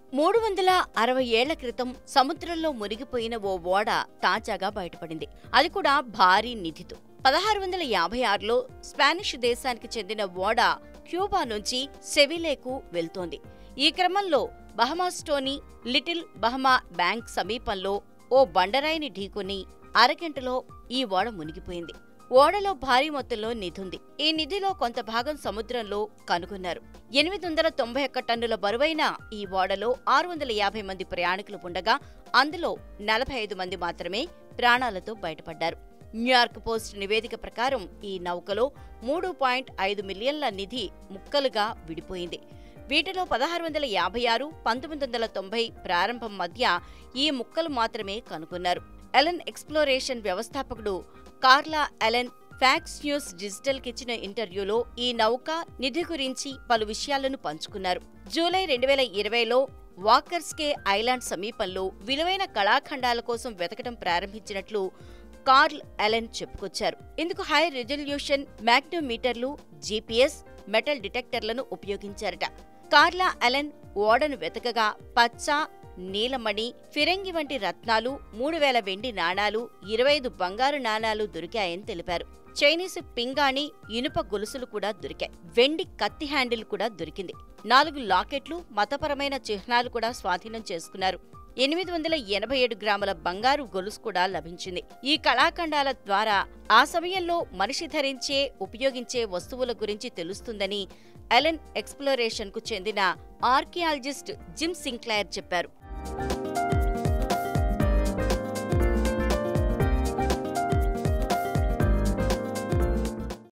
మూడు వందల అరవై ఏళ్ల క్రితం సముద్రంలో మునిగిపోయిన ఓ ఓడ తాజాగా బయటపడింది అది కూడా భారీ నిధితో పదహారు వందల యాభై ఆరులో స్పానిష్ దేశానికి చెందిన ఓడ క్యూబా నుంచి సెవిలేకు వెళ్తోంది ఈ క్రమంలో బహమాస్టోని లిటిల్ బహమా బ్యాంక్ సమీపంలో ఓ బండరాయిని ఢీకొని అరగంటలో ఈ ఓడ మునిగిపోయింది ఓడలో భారీ మొత్తంలో నిధుంది ఈ నిధిలో కొంత భాగం సముద్రంలో కనుగొన్నారు ఎనిమిది వందల తొంభై ఒక్క టన్నుల బరువైన ఈ ఓడలో ఆరు వందల యాభై మంది ప్రయాణికులు ఉండగా అందులో నలభై ఐదు మంది మాత్రమే ప్రాణాలతో బయటపడ్డారు న్యూయార్క్ పోస్ట్ నివేదిక ప్రకారం ఈ నౌకలో మూడు పాయింట్ ఐదు మిలియన్ల నిధి ముక్కలుగా విడిపోయింది వీటిలో పదహారు వందల యాభై ఆరు పంతొమ్మిది వందల తొంభై ప్రారంభం మధ్య ఈ ముక్కలు మాత్రమే కనుగొన్నారు ఎలన్ ఎక్స్ప్లోరేషన్ వ్యవస్థాపకుడు Carla Allen Fox News Digital కిచ్చిన ఇంటర్వ్యూలో ఈ నౌక నిధి గురించి పలు విషయాలను పంచుకున్నారు జూలై రెండు వేల ఇరవైలో వాకర్స్కే ఐలాండ్ సమీపంలో విలువైన కళాఖండాల కోసం వెతకడం ప్రారంభించినట్లు కార్ల్ ఎలెన్ చెప్పుకొచ్చారు ఇందుకు హై రిజల్యూషన్ మ్యాగ్నోమీటర్లు జీపీఎస్ మెటల్ డిటెక్టర్లను ఉపయోగించారట కార్లా అలెన్ ఓడను వెతకగా పచ్చ నీలమణి ఫిరంగి వంటి రత్నాలు మూడు వేల వెండి నాణాలు ఇరవై ఐదు బంగారు నాణాలు దొరికాయని తెలిపారు చైనీస్ పింగాణి ఇనుప గొలుసులు కూడా దొరికాయి వెండి కత్తి హ్యాండిల్ కూడా దొరికింది నాలుగు లాకెట్లు మతపరమైన చిహ్నాలు కూడా స్వాధీనం చేసుకున్నారు ఎనిమిది వందల ఎనభై ఏడు గ్రాముల బంగారు గొలుసు కూడా లభించింది ఈ కళాఖండాల ద్వారా ఆ సమయంలో మనిషి ధరించే ఉపయోగించే వస్తువుల గురించి తెలుస్తుందని ఎలెన్ ఎక్స్ప్లోరేషన్కు చెందిన ఆర్కియాలజిస్ట్ జిమ్ సింక్లైర్ చెప్పారు